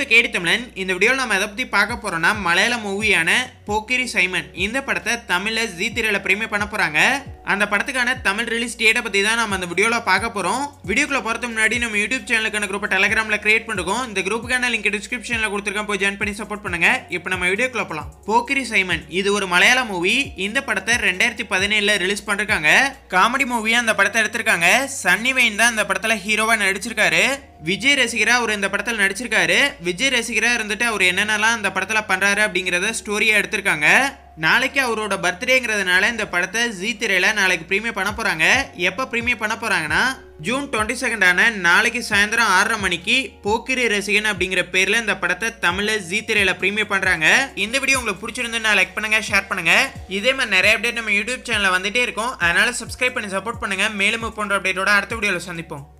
to கேடி தமிழன் இந்த வீடியோவில் நம்ம எதை பற்றி பார்க்க போறோம்னா மலையாள மூவியான போக்கிரி சைமன் இந்த படத்தை தமிழில் ஜி திரையில பிரீமியர் பண்ண போறாங்க அந்த படத்துக்கான தமிழ் ரிலீஸ் டேட்டை பற்றி தான் நம்ம அந்த வீடியோவில் பார்க்க போகிறோம் வீடியோக்குள்ள போகிறதுக்கு முன்னாடி நம்ம யூடியூப் சேனலுக்கான குரூப்பை டெலிகிராமில் கிரியேட் பண்ணிருக்கோம் இந்த குரூப்புக்கான லிங்க் டிஸ்கிரிப்ஷனில் கொடுத்துருக்கேன் போய் ஜாயின் பண்ணி சப்போர்ட் பண்ணுங்க இப்போ நம்ம வீடியோக்குள்ள போகலாம் போக்கிரி சைமன் இது ஒரு மலையாள மூவி இந்த படத்தை ரெண்டாயிரத்தி பதினேழில் ரிலீஸ் பண்ணிருக்காங்க காமெடி மூவியாக அந்த படத்தை எடுத்திருக்காங்க சன்னி வெயின் தான் இந்த படத்தில் ஹீரோவாக நடிச்சிருக்காரு விஜய் ரசிகரா அவர் இந்த படத்தில் நடிச்சிருக்காரு விஜய் ரசிகரா இருந்துட்டு அவர் என்னென்னலாம் இந்த படத்தில் பண்றாரு அப்படிங்கிறத ஸ்டோரியா எடுத்திருக்காங்க நாளைக்கு அவரோட பர்த்டேங்கிறதுனால இந்த படத்தை ஜி திரையில நாளைக்கு ப்ரீமியர் பண்ண போறாங்க எப்போ ப்ரீமியர் பண்ண போறாங்கன்னா ஜூன் டுவெண்ட்டி செகண்டான நாளைக்கு சாயந்தரம் ஆறரை மணிக்கு போக்கிரி ரசிகன் அப்படிங்கிற பேர்ல இந்த படத்தை தமிழ்ல ஜி திரையில ப்ரீமியர் பண்றாங்க இந்த வீடியோ உங்களுக்கு பிடிச்சிருந்தா லைக் பண்ணுங்க ஷேர் பண்ணுங்க இதே மாதிரி நிறைய அப்டேட் நம்ம யூடியூப் சேனல்ல வந்துட்டே இருக்கும் அதனால சப்ஸ்கிரைப் பண்ணி சப்போர்ட் பண்ணுங்க மேலும் போன்ற அப்டேட்டோட அடுத்த வீடியோவில் சந்திப்போம்